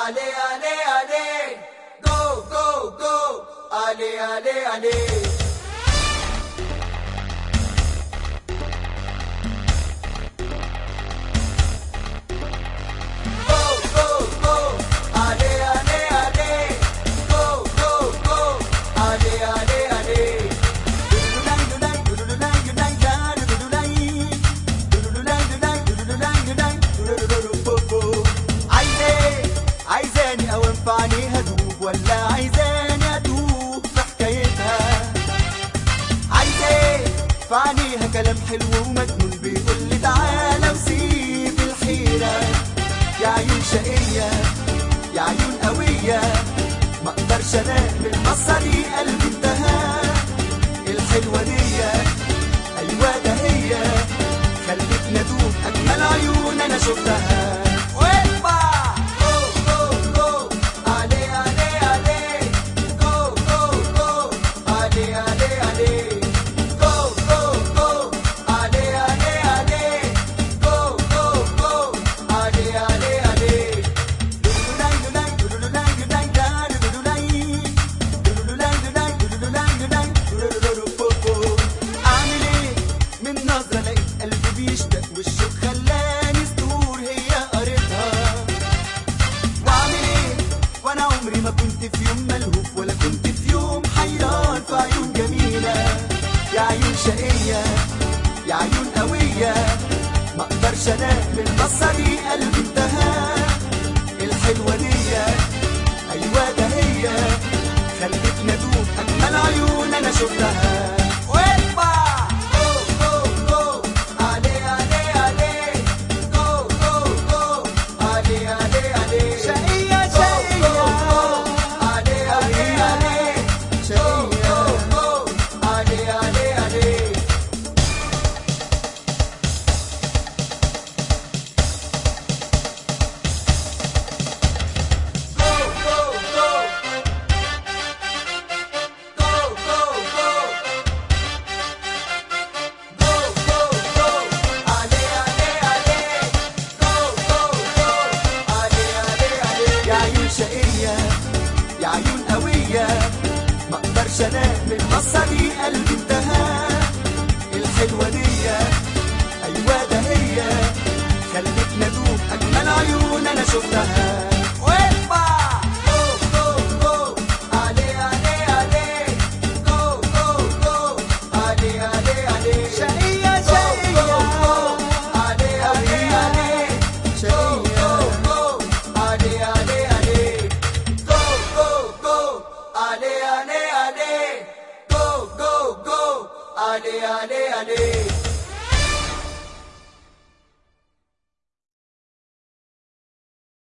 allez, allez, allez, go, go, go, allez, allez, allez. فعنيها كلام حلو ومجنون بيقول لي تعالى وسيب الحيرة يا عيون شقية يا عيون قوية ما اقدرش انام بالبصة دي قلبي انتهى الحلوة دي ايوه ده هي خلتني ادوب اجمل عيون انا شفتها عمري ما كنت في يوم ملهوف ولا كنت في يوم حيران في عيون جميلة يا عيون شقية يا عيون قوية ما اقدرش انام بالبصة دي قلبي انتهى الحلوة دي ايوه ده هي خلتني ادوب اجمل عيون انا شفتها يا عيون قوية ما اقدرش انام البصة دي قلبي انتهى الحلوة دي ايوه ده هي خلتني ادوب اجمل عيون انا شفتها allez, allez, allez.